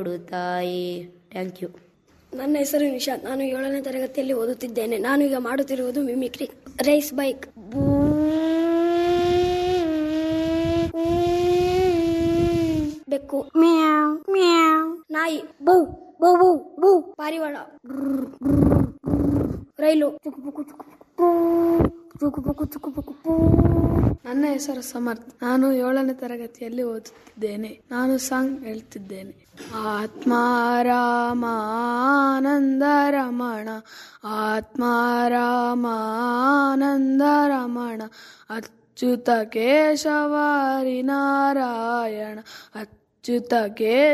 ಕೊಡು ತಾಯಿ thank you ನನ್ನ ಹೆಸರು ನಿಶಾಂತ್ ನಾನು ಏಳನೇ ತರಗತಿಯಲ್ಲಿ ಓದುತ್ತಿದ್ದೇನೆ ನಾನು ಈಗ ಮಾಡುತ್ತಿರುವುದು ಮಿಮಿಕ್ರಿ ರೈಸ್ ಬೈಕ್ ಬೆಕ್ಕು ಮ್ಯಾವ್ ಮ್ಯಾವ್ ನಾಯಿ ಬೌ ಬೌ ಬೌ ಬೌ ಪಾರಿವಾಳ ರೈಲು ನನ್ನ ಹೆಸರು ಸಮರ್ಥ್ ನಾನು ಏಳನೇ ತರಗತಿಯಲ್ಲಿ ಓದುತ್ತಿದ್ದೇನೆ ನಾನು ಸಾಂಗ್ ಹೇಳ್ತಿದ್ದೇನೆ ಆತ್ಮಾರಾಮಾನಂದ ರಮಣ ಆತ್ಮಾರಾಮಾನಂದ ರಮಣ ಅಚ್ಯುತ ಕೇಶವಾರಿ ನಾರಾಯಣ ಅಚ್ಯುತ ಕೇ